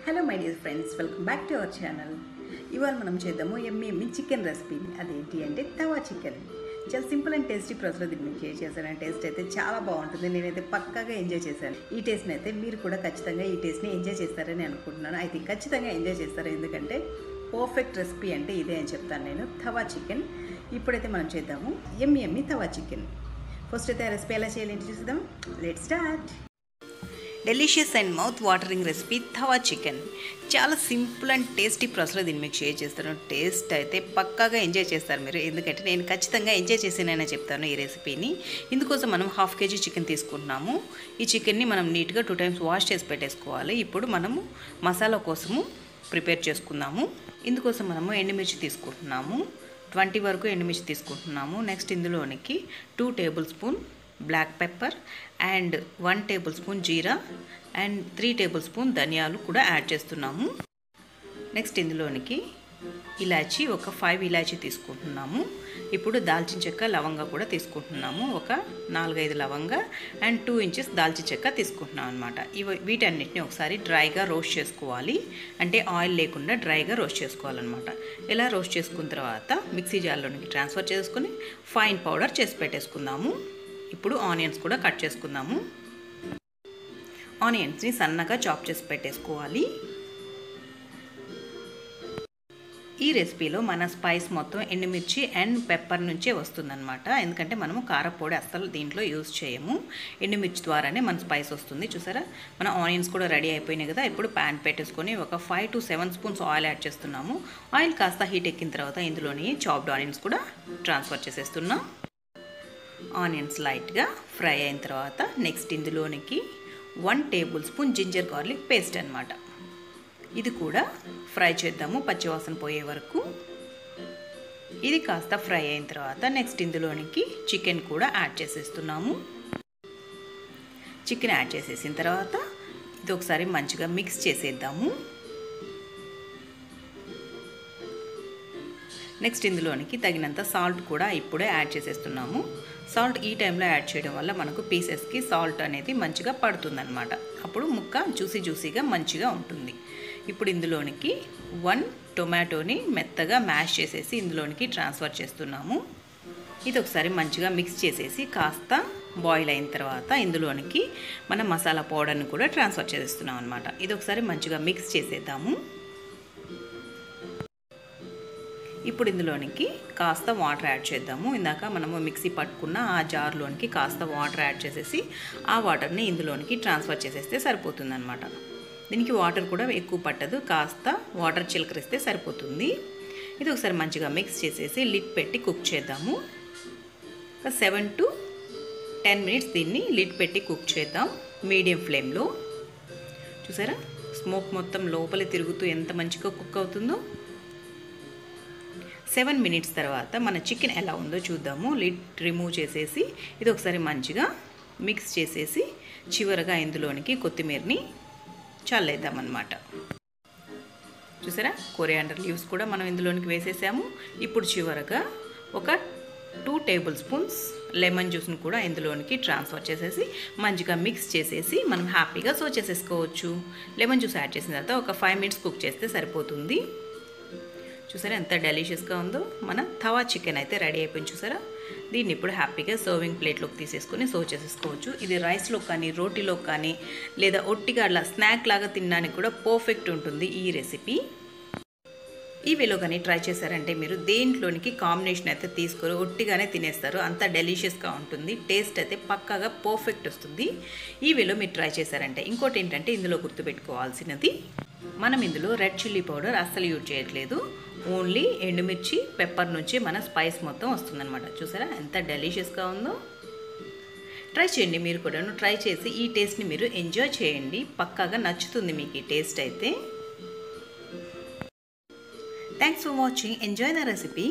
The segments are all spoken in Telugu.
hello my dear friends welcome back to our channel ఇవాళ మనం చేద్దాము ఎమ్మి ఎమ్మి చికెన్ రెసిపీ అదేంటి అంటే తవా చికెన్ చాలా సింపుల్ అండ్ టేస్టీ ప్రాసెస్లో దీన్ని మీకు షేర్ చేశాను టేస్ట్ అయితే చాలా బాగుంటుంది నేనైతే పక్కాగా ఎంజాయ్ చేశాను ఈ టేస్ట్ని అయితే మీరు కూడా ఖచ్చితంగా ఈ టేస్ట్ని ఎంజాయ్ చేస్తారని అనుకుంటున్నాను అయితే ఖచ్చితంగా ఎంజాయ్ చేస్తారు ఎందుకంటే పర్ఫెక్ట్ రెసిపీ అంటే ఇదే అని చెప్తాను నేను తవా చికెన్ ఇప్పుడైతే మనం చేద్దాము ఎమ్మి ఎమ్మి తవా చికెన్ ఫస్ట్ అయితే ఆ రెసిపీ ఎలా చేయాలి ఏంటి చూద్దాం let start delicious and mouth watering recipe tawa chicken చాలా సింపుల్ అండ్ టేస్టీ ప్రాసెస్లో దీన్ని మీకు షేర్ చేస్తాను టేస్ట్ అయితే పక్కాగా ఎంజాయ్ చేస్తారు మీరు ఎందుకంటే నేను ఖచ్చితంగా ఎంజాయ్ చేసేనైనా చెప్తాను ఈ రెసిపీని ఇందుకోసం మనం హాఫ్ కేజీ చికెన్ తీసుకుంటున్నాము ఈ చికెన్ని మనం నీట్గా టూ టైమ్స్ వాష్ చేసి పెట్టేసుకోవాలి ఇప్పుడు మనము మసాలా కోసము ప్రిపేర్ చేసుకుందాము ఇందుకోసం మనము ఎండుమిర్చి తీసుకుంటున్నాము ట్వంటీ వరకు ఎండుమిర్చి తీసుకుంటున్నాము నెక్స్ట్ ఇందులోనికి two tablespoon black pepper and one tablespoon jeera and three tablespoon ధనియాలు కూడా యాడ్ చేస్తున్నాము నెక్స్ట్ ఇందులోనికి ఇలాచి ఒక ఫైవ్ ఇలాచి తీసుకుంటున్నాము ఇప్పుడు దాల్చిన చెక్క లవంగా కూడా తీసుకుంటున్నాము ఒక నాలుగైదు లవంగా అండ్ టూ ఇంచెస్ దాల్చిన చెక్క తీసుకుంటున్నాం అనమాట ఇవి వీటన్నిటిని ఒకసారి డ్రైగా రోస్ట్ చేసుకోవాలి అంటే ఆయిల్ లేకుండా డ్రైగా రోస్ట్ చేసుకోవాలన్నమాట ఇలా రోస్ట్ చేసుకున్న తర్వాత మిక్సీ జార్లోనికి ట్రాన్స్ఫర్ చేసుకుని ఫైన్ పౌడర్ చేసి పెట్టేసుకుందాము ఇప్పుడు ఆనియన్స్ కూడా కట్ చేసుకుందాము ఆనియన్స్ని సన్నగా చాప్ చేసి పెట్టేసుకోవాలి ఈ రెసిపీలో మన స్పైస్ మొత్తం ఎండుమిర్చి అండ్ పెప్పర్ నుంచే వస్తుందన్నమాట ఎందుకంటే మనము కారపొడి అస్సలు దీంట్లో యూజ్ చేయము ఎండుమిర్చి ద్వారానే మన స్పైస్ వస్తుంది చూసారా మన ఆనియన్స్ కూడా రెడీ అయిపోయినాయి కదా ఇప్పుడు ప్యాన్ పెట్టేసుకొని ఒక five to seven spoons oil add చేస్తున్నాము ఆయిల్ కాస్త హీట్ ఎక్కిన తర్వాత ఇందులోని చాప్డ్ ఆనియన్స్ కూడా ట్రాన్స్ఫర్ చేసేస్తున్నాం ఆనియన్స్ లైట్గా ఫ్రై అయిన తర్వాత నెక్స్ట్ ఇందులోనికి one tablespoon ginger garlic paste అనమాట ఇది కూడా ఫ్రై చేద్దాము పచ్చివాసన పోయే వరకు ఇది కాస్త ఫ్రై అయిన తర్వాత నెక్స్ట్ ఇందులోనికి చికెన్ కూడా యాడ్ చేసేస్తున్నాము చికెన్ యాడ్ చేసేసిన తర్వాత ఇది ఒకసారి మంచిగా మిక్స్ చేసేద్దాము నెక్స్ట్ ఇందులోనికి తగినంత సాల్ట్ కూడా ఇప్పుడే యాడ్ చేసేస్తున్నాము సాల్ట్ ఈ టైంలో యాడ్ చేయడం వల్ల మనకు పీసెస్కి సాల్ట్ అనేది మంచిగా పడుతుందన్నమాట అప్పుడు ముక్క జ్యూసీ జ్యూసీగా మంచిగా ఉంటుంది ఇప్పుడు ఇందులోనికి వన్ టొమాటోని మెత్తగా మ్యాష్ చేసేసి ఇందులోనికి ట్రాన్స్ఫర్ చేస్తున్నాము ఇది ఒకసారి మంచిగా మిక్స్ చేసేసి కాస్త బాయిల్ అయిన తర్వాత ఇందులోనికి మన మసాలా పౌడర్ని కూడా ట్రాన్స్ఫర్ చేసేస్తున్నాం అనమాట ఇది ఒకసారి మంచిగా మిక్స్ చేసేద్దాము ఇప్పుడు ఇందులోనికి కాస్త వాటర్ యాడ్ చేద్దాము ఇందాక మనము మిక్సీ పట్టుకున్న ఆ జార్లోనికి కాస్త వాటర్ యాడ్ చేసేసి ఆ వాటర్ని ఇందులోనికి ట్రాన్స్ఫర్ చేసేస్తే సరిపోతుందన్నమాట దీనికి వాటర్ కూడా ఎక్కువ పట్టదు కాస్త వాటర్ చిలకరిస్తే సరిపోతుంది ఇది ఒకసారి మంచిగా మిక్స్ చేసేసి లిడ్ పెట్టి కుక్ చేద్దాము ఒక సెవెన్ టు టెన్ మినిట్స్ దీన్ని లిడ్ పెట్టి కుక్ చేద్దాం మీడియం ఫ్లేమ్లో చూసారా స్మోక్ మొత్తం లోపల తిరుగుతూ ఎంత మంచిగా కుక్ అవుతుందో సెవెన్ మినిట్స్ తర్వాత మన చికెన్ ఎలా ఉందో చూద్దాము లిడ్ రిమూవ్ చేసేసి ఇది ఒకసారి మంచిగా మిక్స్ చేసేసి చివరగా ఇందులోనికి కొత్తిమీరని చల్లేద్దామన్నమాట చూసారా కొరియాండర్ లీవ్స్ కూడా మనం ఇందులోనికి వేసేసాము ఇప్పుడు చివరగా ఒక టూ టేబుల్ స్పూన్స్ లెమన్ జ్యూస్ని కూడా ఇందులోనికి ట్రాన్స్ఫర్ చేసేసి మంచిగా మిక్స్ చేసేసి మనం హ్యాపీగా సో చేసేసుకోవచ్చు లెమన్ జ్యూస్ యాడ్ చేసిన తర్వాత ఒక ఫైవ్ మినిట్స్ కుక్ చేస్తే సరిపోతుంది చూసారా ఎంత డెలిషియస్గా ఉందో మన తవా చికెన్ అయితే రెడీ అయిపోయింది చూసారా దీన్ని ఇప్పుడు హ్యాపీగా సర్వింగ్ ప్లేట్లోకి తీసేసుకొని సర్వ్ చేసేసుకోవచ్చు ఇది రైస్లో కానీ రోటీలో కానీ లేదా ఒట్టిగా అట్లా స్నాక్ లాగా తినడానికి కూడా పర్ఫెక్ట్ ఉంటుంది ఈ రెసిపీ ఈ వేలో కానీ ట్రై చేశారంటే మీరు దేంట్లోనికి కాంబినేషన్ అయితే తీసుకొని ఒట్టిగానే తినేస్తారు అంత డెలిషియస్గా ఉంటుంది టేస్ట్ అయితే పక్కాగా పర్ఫెక్ట్ వస్తుంది ఈ వేలో మీరు ట్రై చేశారంటే ఇంకోటి ఏంటంటే ఇందులో గుర్తుపెట్టుకోవాల్సినది మనం ఇందులో రెడ్ చిల్లీ పౌడర్ అస్సలు యూజ్ చేయట్లేదు ఓన్లీ ఎండుమిర్చి పెప్పర్ నుంచి మన స్పైస్ మొత్తం వస్తుందన్నమాట చూసారా ఎంత డెలిషియస్గా ఉందో ట్రై చేయండి మీరు కూడాను ట్రై చేసి ఈ టేస్ట్ని మీరు ఎంజాయ్ చేయండి పక్కాగా నచ్చుతుంది మీకు ఈ టేస్ట్ అయితే thanks for watching enjoy the recipe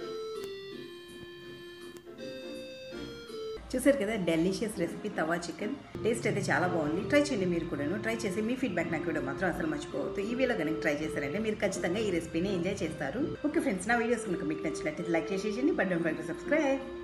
చూసారు కదా delicious recipe tawa chicken taste అయితే చాలా బాగుంది ట్రై చేయండి మీరు కూడాను ట్రై చేసి మీ ఫీడ్బ్యాక్ నాకు ఇవ్వడం మాత్రం అసలు మర్చిపోవద్దు ఈ వీడియో కనుక ట్రై చేశారంటే మీరు ఖచ్చితంగా ఈ రెసిపీని ఎంజాయ్ చేస్తారు ఓకే ఫ్రెండ్స్ నా వీడియోస్ కనుక మీకు నచ్చినట్లయితే లైక్ చేసేయండి బట్ డోంట్ ఫర్గెట్ సబ్స్క్రైబ్